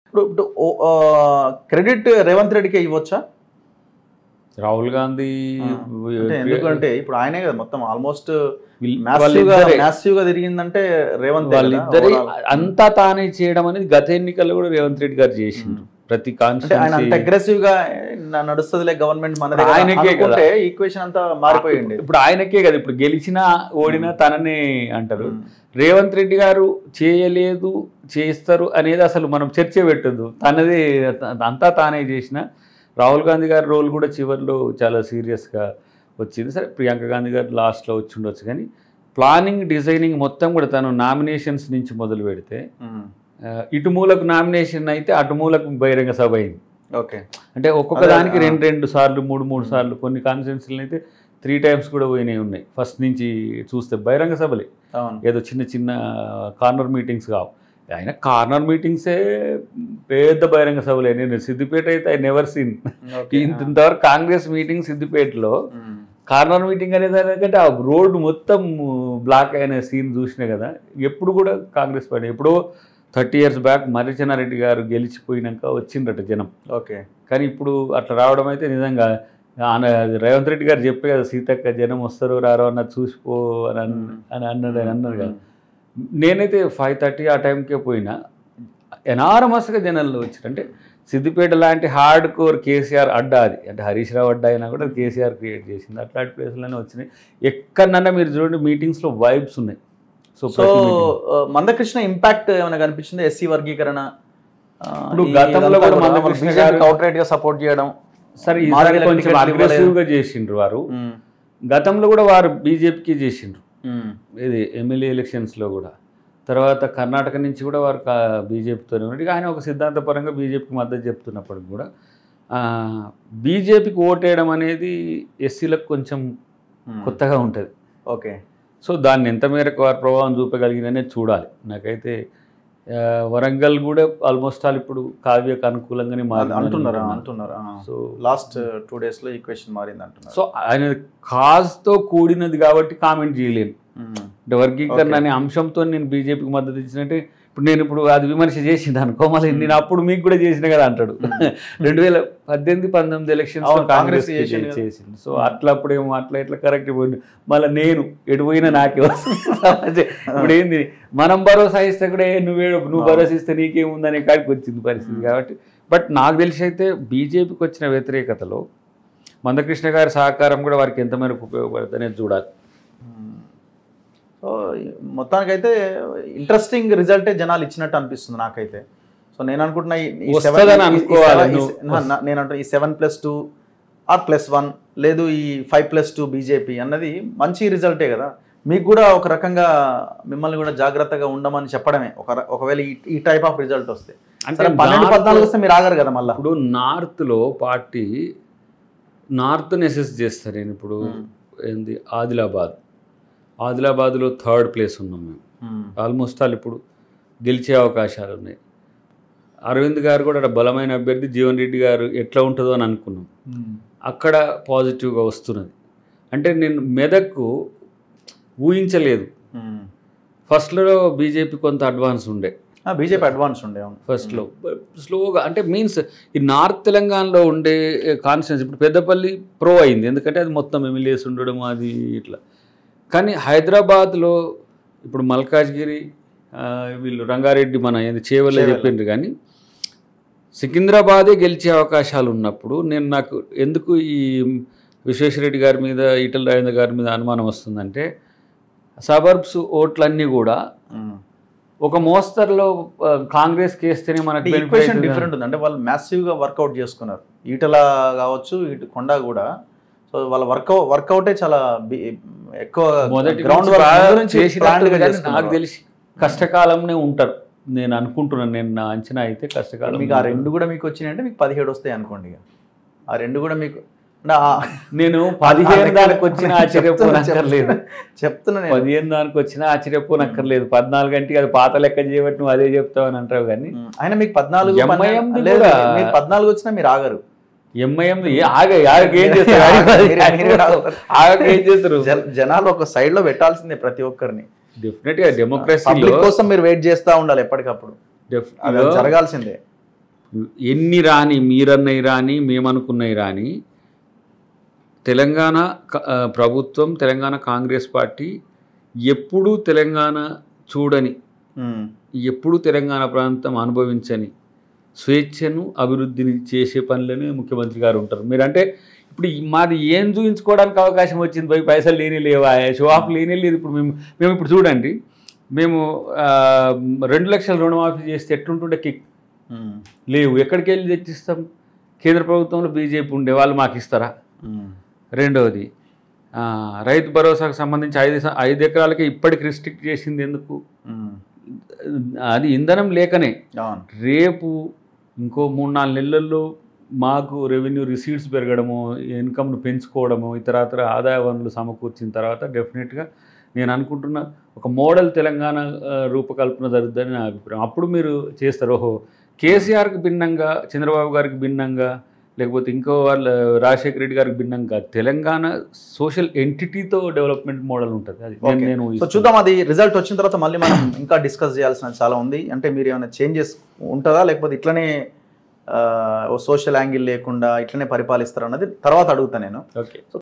ఇప్పుడు ఇప్పుడు క్రెడిట్ రేవంత్ రెడ్డికి ఇవ్వచ్చా రాహుల్ గాంధీ అంటే ఎందుకంటే ఇప్పుడు ఆయనే కదా మొత్తం ఆల్మోస్ట్ వీళ్ళ- మ్యాసివ్ గా వాళ్ళిద్దరే- మ్యాసివ్ గా తిరిగిందంటే రేవంత్ వాళ్ళిద్దరి అంతా తానే చేయడం అనేది గత ఎన్నికల్లో కూడా రేవంత్ రెడ్డి గారు చేసిండ్రు ప్రతి అంటే ఆయన అంత కాన్స్టిట్యూన్సీ అగ్రెసివ్ గా "నా- నడుస్తదిలే గవర్నమెంట్ మనదే ఇప్పుడు కదా" ఆయనకే కదా. అనుకుంటే ఈక్వేషన్ అంతా మారిపోయింది ఇప్పుడు ఆయనకే కదా ఇప్పుడు గెలిచినా ఓడినా తననే అంటారు రేవంత్ రెడ్డి గారు చేయలేదు చేస్తారు అనేది అసలు మనం చర్చ పెట్టద్దు తనది అంతా తానే చేసిన రాహుల్ గాంధీ గారి రోల్ కూడా చివరిలో చాలా సీరియస్గా వచ్చింది సరే ప్రియాంక గాంధీ గారు లాస్ట్లో వచ్చి ఉండొచ్చు కానీ ప్లానింగ్ డిజైనింగ్ మొత్తం కూడా తను నామినేషన్స్ నుంచి మొదలు పెడితే ఉమ్. ఆ, ఇటు మూలకు నామినేషన్ అయితే అటు మూలకు బహిరంగ సభ అయింది ఓకే అంటే ఒక్కొక్క అదే, దానికి ఆ. రెండు రెండు సార్లు మూడు మూడు సార్లు కొన్ని కాన్స్టిట్యున్సీలు అయితే త్రీ టైమ్స్ కూడా పోయినాయి ఉన్నాయి ఫస్ట్ నుంచి చూస్తే బహిరంగ సభలే అవును ఏదో చిన్న చిన్న కార్నర్ మీటింగ్స్ కావు ఆయన కార్నర్ మీటింగ్సే పెద్ద బహిరంగ సభలే నేను సిద్దిపేట అయితే ఐ నెవర్ సీన్ ఓకే. ఇంతవరకు కాంగ్రెస్ మీటింగ్ సిద్దిపేటలో ఉమ్. కార్నర్ మీటింగ్ అనే దానికంటే ఆ రోడ్డు మొత్తం బ్లాక్ అయిన సీన్ చూసినా కదా ఎప్పుడు కూడా కాంగ్రెస్ పార్టీ ఎప్పుడో థర్టీ ఇయర్స్ బ్యాక్ మర్రిచెన్నారెడ్డి గారు గెలిచిపోయినాక వచ్చిండట జనం ఓకే కానీ ఇప్పుడు అట్లా రావడం అయితే నిజంగా ఆన రేవంత్ రెడ్డి గారు చెప్పే కదా సీతక్క జనం వస్తారు రారో అన్నది చూసిపో అని అన్న- అని అన్నాడు అని అన్నారు కదా నేనైతే ఫైవ్ థర్టీ ఆ టైంకే పోయినా ఎనారమస్గా జనాల్లో వచ్చారు అంటే సిద్దిపేట లాంటి హార్డ్ కోర్ కేసీఆర్ అడ్డా అది అంటే హరీష్ రావు అడ్డా అయినా కూడా కేసీఆర్ క్రియేట్ చేసింది అట్లాంటి ప్లేస్లోనే వచ్చినాయి ఎక్కడన్నా మీరు చూడండి మీటింగ్స్లో వైబ్స్ ఉన్నాయి సో సో ఆ, మందకృష్ణ ఇంపాక్ట్ ఏమైనా కనిపించింది ఎస్సీ వర్గీకరణ ఆ, ఇప్పుడు ఈ గతంలో ఇదంతా కూడా కూడా మందకృష్ణ BJP గారు- కి outright గా సపోర్ట్ చేయడం సరే మాదిగ ఈసారి కొంచెం టికెట్లు అగ్రెసివ్గా చేసిండ్రు వారు ఉమ్, గతంలో కూడా వారు బీజేపీకి చేసిండ్రు ఉమ్, ఇది ఎమ్మెల్యే ఎలక్షన్స్లో కూడా తర్వాత కర్ణాటక నుంచి కూడా వారు బీజేపీతోనే ఉన్నారు ఇక ఆయన ఒక సిద్ధాంతపరంగా బీజేపీకి మద్దతు చెప్తున్నప్పటికి కూడా బీజేపీకి ఓటేయడం అనేది ఎస్సీలకు కొంచెం ఉమ్. కొత్తగా ఉంటుంది ఓకే సో దాన్ని ఎంత మేరకు వారు ప్రభావం చూపగలిగిందనే చూడాలి నాకైతే ఆ, వరంగల్ కూడా ఆల్మోస్ట్ ఆల్ ఇప్పుడు కావ్యకు అనుకూలంగానే మారిందని అంటున్నారా అనుకుంటున్నాను. అంటున్నారా సో లాస్ట్ టూ డేస్ లో ఈక్వేషన్ మారింది అంటున్నారు సో ఆయన కాజ్తో కూడినది కాబట్టి కామెంట్ చేయలేను ఉమ్, అంటే వర్గీకరణ Okay. అనే అంశంతో నేను బీజేపీకి మద్దతు ఇచ్చినట్టే ఇప్పుడు నేను ఇప్పుడు అది విమర్శ చేసింది అనుకో మళ్ళీ నేను అప్పుడు మీకు కూడా చేసిన కదా అంటాడు రెండు వేల పద్దెనిమిది పంతొమ్మిది ఎలక్షన్స్ అవును, కాంగ్రెస్ కాంగ్రెస్ చేసింది కదా. చేసింది సో అట్లా అప్పుడేమో అట్లా ఇట్లా కరెక్ట్ పోయింది మళ్ళీ నేను ఎటు పోయినా నాకే వస్తుంది సమాజం. ఇప్పుడు ఏంది మనం భరోసా ఇస్తే కూడా ఏ నువ్వే నువ్వు భరోసా ఇస్తే నీకేముందనే కాడికి వచ్చింది పరిస్థితి కాబట్టి బట్ నాకు తెలిసి అయితే బీజేపీకి వచ్చిన వ్యతిరేకతలో మందకృష్ణ గారి సహకారం కూడా వారికి ఎంత మేరకు ఉపయోగపడుతుందనేది చూడాలి ఉమ్. సో మొత్తానికైతే ఇంట్రెస్టింగ్ రిజల్టే జనాలు ఇచ్చినట్టు అనిపిస్తుంది నాకైతే సో నేను అనుకుంటున్నా ఈ- ఈ seven- వస్తదని ఈ- ఈ అనుకోవాలి seven- ఈ నువ్వు. se- నా- నా- నేను అంటున్నా ఈ seven plus two or plus one లేదు ఈ ఫైవ్ ప్లస్ టూ బీజేపీ అన్నది మంచి రిజల్టే కదా మీకు కూడా ఒక రకంగా మిమ్మల్ని కూడా జాగ్రత్తగా ఉండమని చెప్పడమే ఒక ర- ఒకవేళ ఈ- ఈ టైప్ ఆఫ్ రిజల్ట్ వస్తే అంటే సరే పన్నెండు నార్త్ పద్నాలుగు వస్తే మీరు ఆగరు కదా మళ్ళీ ఇప్పుడు నార్త్లో పార్టీ నార్త్ నెసెస్ చేస్తారు నేను ఇప్పుడు ఏంది ఆదిలాబాద్ ఆదిలాబాద్లో థర్డ్ ప్లేస్ ఉన్నాం మేము ఆల్మోస్ట్ ఆల్ ఇప్పుడు గెలిచే అవకాశాలు ఉన్నాయి అరవింద్ గారు కూడా అక్కడ బలమైన అభ్యర్థి జీవన్ రెడ్డి గారు ఎట్లా ఉంటుందో అని అనుకున్నాం అక్కడ పాజిటివ్గా వస్తున్నది అంటే నేను మెదక్కు ఊహించలేదు ఫస్ట్లో బీజేపీ కొంత అడ్వాన్స్ ఉండే బీజేపీ అడ్వాన్స్ ఉండే అవును ఫస్ట్లో స్లోగా అంటే మీన్స్ ఈ నార్త్ తెలంగాణలో ఉండే కాన్స్టిట్యూన్స్ ఇప్పుడు పెద్దపల్లి ప్రో అయింది ఎందుకంటే అది మొత్తం ఎమ్మెల్యేస్ ఉండడం అది ఇట్లా కానీ హైదరాబాద్లో ఇప్పుడు మల్కాజ్గిరి ఆ, వీళ్ళు రంగారెడ్డి మన ఏంది చేవల్ల చేవెళ్ళ. చెప్పిండ్రు కానీ సికింద్రాబాదే గెలిచే అవకాశాలు ఉన్నప్పుడు నేను నాకు ఎందుకు ఈ విశ్వేశ్వరరెడ్డి గారి మీద ఈటల రాజేంద్ర గారి మీద అనుమానం వస్తుందంటే సబర్బ్స్ ఓట్లన్నీ కూడా ఉమ్. ఒక మోస్తరులో ఆ, కాంగ్రెస్ కేస్తేనే మనకు benefit ఈక్వేషన్ అవుతుంది. డిఫరెంట్ ఉంది అంటే వాళ్ళు massive గా వర్కౌట్ చేసుకున్నారు ఈటల కావచ్చు ఇటు కొండ కూడా సో వాళ్ళ వర్కౌట్ వర్కౌటే చాలా బి- ఎక్కువ మొదటి గ్రౌండ్ నుంచి బాగా నుంచి చేసినట్టు planned గా కానీ నాకు చేసుకున్నారు. తెలిసి కష్టకాలంనే ఉంటారు నేను అనుకుంటున్నాను నేను నా అంచనా అయితే కష్టకాలం మీకు ఆ రెండు కూడా మీకు వచ్చినాయి అంటే మీకు పదిహేడు వస్తాయి అనుకోండి ఇక ఆ రెండు కూడా మీకు అంటే ఆ- నేను పదిహేను దానికి వచ్చిన చెప్తున్నా, ఆశ్చర్యపోనక్కర్లేదు చెప్తున్నా నేను పదిహేను దానికి వచ్చిన ఆశ్చర్యపోనక్కర్లేదు పద్నాలుగు గంటకి అది పాత లెక్క చేయబట్టి నువ్వు అదే చెప్తావు అని అంటావు కానీ ఉమ్, ఆయన మీకు పద్నాలుగు MIM పన్నెండు- ది లేదు, కూడా- మీరు పద్నాలుగు వచ్చినా మీరు ఆగరు ఎంఐఎం ఆగ ఆగక ఏం చేస్తారు మీరే- మీరే ఆగుతారు. ఆగక ఏం చేస్తారు జన- జనాలు ఒక సైడ్ లో పెట్టాల్సిందే ప్రతి ఒక్కరిని డెఫినెట్ గా డెమోక్రసీలో పబ్లిక్ కోసం మీరు వెయిట్ చేస్తా ఉండాలి ఎప్పటికప్పుడు అది జరగాల్సిందే ఎన్ని రాని మీరన్నవి రాని మేమనుకున్నవి రాని తెలంగాణ క- ఆ, ప్రభుత్వం తెలంగాణ కాంగ్రెస్ పార్టీ ఎప్పుడూ తెలంగాణ చూడని ఉమ్, ఎప్పుడూ తెలంగాణ ప్రాంతం అనుభవించని స్వేచ్ఛను అభివృద్ధిని చేసే పనులని ముఖ్యమంత్రి గారు ఉంటారు మీరంటే ఇప్పుడు ఈ- మాది ఏం చూపించుకోవడానికి అవకాశం వచ్చింది పోయి పైసలు లేని లేవా షో ఆఫ్ లేనే లేదు ఇప్పుడు మేము మేము ఇప్పుడు చూడండి మేము ఆ, రెండు లక్షల రుణమాఫీ చేస్తే ఎట్లుంటుండే కిక్ ఉమ్, లేవు ఎక్కడికి వెళ్ళి తెచ్చిస్తాం కేంద్ర ప్రభుత్వంలో బీజేపీ ఉండే వాళ్ళు మాకు ఇస్తారా ఉమ్, రెండవది ఆ, రైతు భరోసాకు సంబంధించి ఐదు స- ఐదు ఎకరాలకి ఇప్పటికి రిస్ట్రిక్ట్ చేసింది ఎందుకు ఉమ్, అది ఇంధనం లేకనే అవును రేపు ఇంకో మూడు నాలుగు నెలల్లో మాకు రెవెన్యూ రిసీట్స్ పెరగడము ఇన్కమ్ను పెంచుకోవడము ఇతరత్ర ఆదాయ వనరులు సమకూర్చిన తర్వాత డెఫినెట్గా నేను అనుకుంటున్న ఒక మోడల్ తెలంగాణ ఆ, రూపకల్పన జరుగుతుందని నా అభిప్రాయం అప్పుడు మీరు చేస్తారు ఓహో కేసీఆర్కి భిన్నంగా చంద్రబాబు గారికి భిన్నంగా లేకపోతే ఇంకో వాళ్ళ రాజశేఖర రెడ్డి గారికి భిన్నంగా తెలంగాణ సోషల్ ఎంటిటీతో డెవలప్మెంట్ మోడల్ ఉంటుంది అది నేను- Okay. నేను సో ఊహిస్తున్నాను. చూద్దాం అది రిజల్ట్ వచ్చిన తర్వాత మళ్ళీ మనం ఇంకా డిస్కస్ చేయాల్సిన చాలా ఉంది అంటే మీరు ఏమైనా చేంజెస్ ఉంటుందా లేకపోతే ఇట్లనే సోషల్ యాంగిల్ లేకుండా ఇట్లనే పరిపాలిస్తారా అన్నది తర్వాత అడుగుతా నేను ఓకే